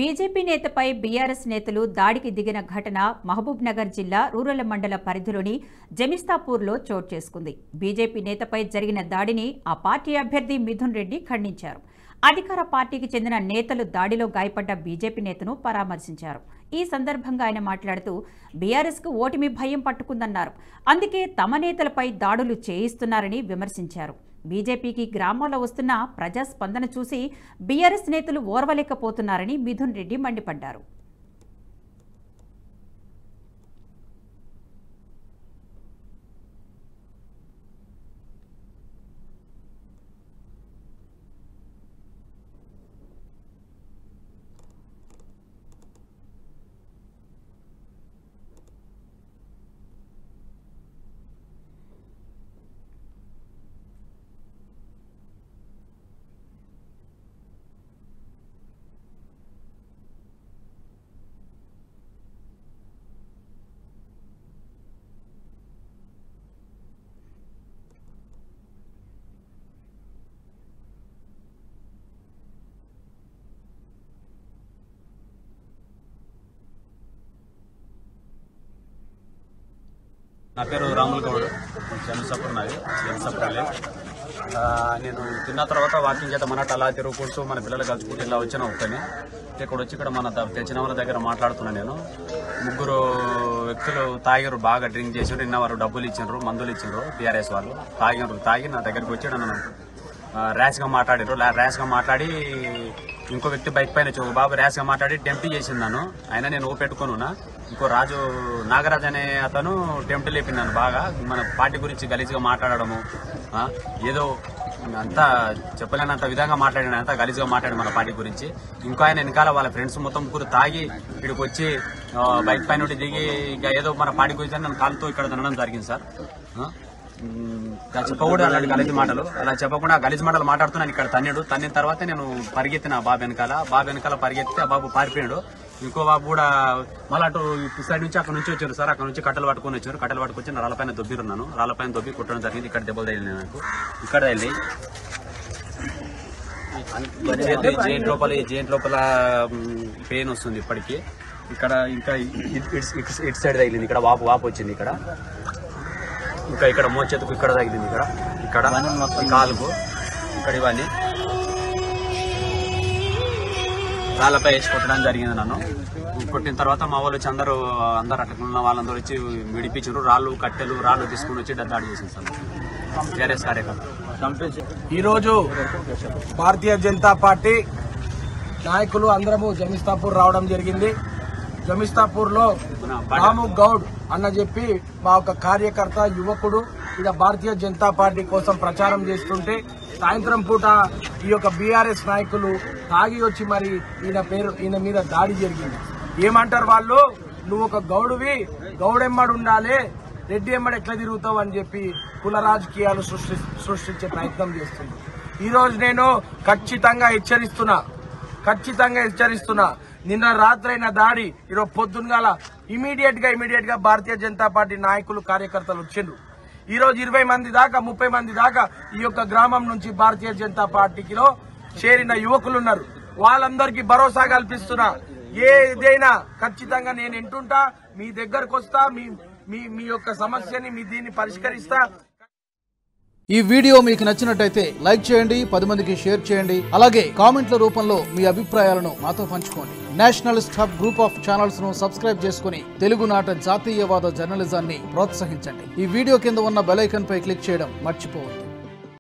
BJP నేతపై BRS నేతలు దాడికి దిగిన ఘటన మహబూబ్ నగర్ జిల్లా రూరల్ మండల పరిధిలోని జమిస్తాపూర్లో చోటు చేసుకుంది బీజేపీ నేతపై జరిగిన దాడిని ఆ పార్టీ అభ్యర్థి మిథున్ రెడ్డి ఖండించారు అధికార పార్టీకి చెందిన నేతలు దాడిలో గాయపడ్డ బీజేపీ నేతను పరామర్శించారు ఈ సందర్భంగా ఆయన మాట్లాడుతూ బీఆర్ఎస్కు ఓటమి భయం పట్టుకుందన్నారు అందుకే తమ నేతలపై దాడులు చేయిస్తున్నారని విమర్శించారు బీజేపీకి గ్రామాల్లో వస్తున్న ప్రజాస్పందన చూసి బీఆర్ఎస్ నేతలు ఓర్వలేకపోతున్నారని మిథున్ రెడ్డి మండిపడ్డారు నా పేరు రాముల్ గౌడ్ జనసపూర్ నాది జనసపూర్ విలేజ్. ఆ, నేను తిన్న తర్వాత వాకింగ్ చేద్దాం అన్నట్టు అలా తిరుగుకుంటూ మన పిల్లలు కలుసుకుంటూ ఇలా వచ్చిన ఒక్కని ఇక్కడ వచ్చి ఇక్కడ మన ద- తెచ్చిన వాళ్ళ దగ్గర మాట్లాడుతున్నా నేను ముగ్గురు వ్యక్తులు తాగిరు బాగా డ్రింక్ చేసి నిన్న వారు డబ్బులు ఇచ్చిండ్రు మందులు ఇచ్చిండ్రు టీఆర్ఎస్ వాళ్ళు తాగినారు తాగి నా దగ్గరికి వచ్చి నన్ను ర్యాష్ గా మాట్లాడారు ర్యాష్ గా మాట్లాడి ఇంకో వ్యక్తి బైక్ పైన వచ్చి ఒక బాబు ర్యాష్ గా మాట్లాడి టెంప్ట్ చేసింది నన్ను అయినా నేను ఊపెట్టుకొని ఉన్నా ఇంకో రాజు నాగరాజ్ అనే అతను టెంప్ట్ లేపినాను బాగా మన పార్టీ గురించి గలీజ్గా మాట్లాడడము ఆ, ఏదో అంతా చెప్పలేనంత విధంగా మాట్లాడిన అంతా గలీజ్గా మాట్లాడి మన పార్టీ గురించి ఇంకో ఆయన వెనకాల వాళ్ళ ఫ్రెండ్స్ మొత్తం ముగ్గురు తాగి ఇక్కడికి వచ్చి ఆ, బైక్ పైన నుండి దిగి ఇంకా ఏదో మన పార్టీ గురించి నన్ను కాలుతో ఇక్కడ తినడం జరిగింది సార్ ఆ, మ్, ఇలా చెప్పకూడదు అలాంటి గలీజ్ మాటలు అలా చెప్పకుండా ఆ గలీజ్ మాటలు మాట్లాడుతున్నాను ఇక్కడ తన్నుడు తన్నిన తర్వాత నేను పరిగెత్తిన ఆ బాబు వెనకాల బాబు వెనకాల పరిగెత్తి ఆ బాబు పారిపోయాడు ఇంకో బాబు కూడా మళ్ళీ అటు ఇటు సైడ్ నుంచి అక్కడ నుంచి వచ్చారు సార్ అక్కడ నుంచి కట్టలు పట్టుకొని వచ్చారు కట్టలు పట్టుకొచ్చి నా రాళ్ళపైన దొబ్బిరున్నాను రాళ్ళపైన దొబ్బి కుట్టడం జరిగింది ఇక్కడ దెబ్బలు తగిలినాయి నాకు ఇక్కడ వెళ్ళి చేతి జైంట్ లోపల ఈ జైంట్ లోపల పెయిన్ వస్తుంది ఇప్పటికి ఇక్కడ ఇంకా ఇ- ఇటు ఇటు- ఇటు సైడ్ తగిలింది ఇక్కడ వాపు వాపు వచ్చింది ఇక్కడ ఇంకా ఇక్కడ మోచేతుకు ఇక్కడ తగిలింది ఇక్కడ ఇక్కడ ఈ కాలుకు ఇక్కడ ఇవన్నీ రాళ్ళపై వేసి కొట్టడం జరిగింది నన్ను కొట్టిన తర్వాత మా వాళ్ళు వచ్చి అందరూ అందరు అట్లా ఉన్న వాళ్ళందరూ వచ్చి విడిపించారు రాళ్ళు కట్టెలు రాళ్ళు తీసుకుని వచ్చి దాడి చేసింది సార్ టీఆర్ఎస్ కార్యకర్త ఈరోజు భారతీయ జనతా పార్టీ నాయకులు అందరము జమిస్తాపూర్ రావడం జరిగింది జమిస్తాపూర్ లో రాము గౌడ్ అన్న చెప్పి మా ఒక కార్యకర్త యువకుడు ఇక భారతీయ జనతా పార్టీ కోసం ప్రచారం చేస్తుంటే సాయంత్రం పూట ఈ యొక్క బీఆర్ఎస్ నాయకులు తాగి వచ్చి మరి ఈయన పేరు ఈయన మీద దాడి జరిగింది ఏమంటారు వాళ్ళు నువ్వు ఒక గౌడువి గౌడెమ్మడు ఉండాలి రెడ్డి ఎమ్మడి ఎట్లా తిరుగుతావు అని చెప్పి కుల రాజకీయాలు సృష్టి సృష్టించే ప్రయత్నం చేస్తుంది ఈ రోజు నేను ఖచ్చితంగా హెచ్చరిస్తున్నా ఖచ్చితంగా హెచ్చరిస్తున్నా నిన్న రాత్రైన దాడి ఈరోజు పొద్దునగాల ఇమీడియట్ గా ఇమీడియట్ గా భారతీయ జనతా పార్టీ నాయకులు కార్యకర్తలు వచ్చిండ్రు ఈ రోజు ఇరవై మంది దాకా ముప్పై మంది దాకా ఈ యొక్క గ్రామం నుంచి భారతీయ జనతా పార్టీకిలో చేరిన యువకులు ఉన్నారు వాళ్ళందరికీ భరోసా కల్పిస్తున్నా ఏదైనా ఖచ్చితంగా నేను వింటుంటా మీ దగ్గరకు వస్తా మీ మీ మీ యొక్క సమస్యని మీ దీన్ని పరిష్కరిస్తా ఈ వీడియో మీకు నచ్చినట్టయితే లైక్ చేయండి పది మందికి షేర్ చేయండి అలాగే కామెంట్ల రూపంలో మీ అభిప్రాయాలను మాతో పంచుకోండి nationalist hub group of channels ను సబ్స్క్రైబ్ చేసుకుని తెలుగునాట జాతీయవాద జర్నలిజాన్ని ప్రోత్సహించండి ఈ వీడియో కింద ఉన్న బెల్ ఐకాన్ పై క్లిక్ చేయడం మర్చిపోవద్దు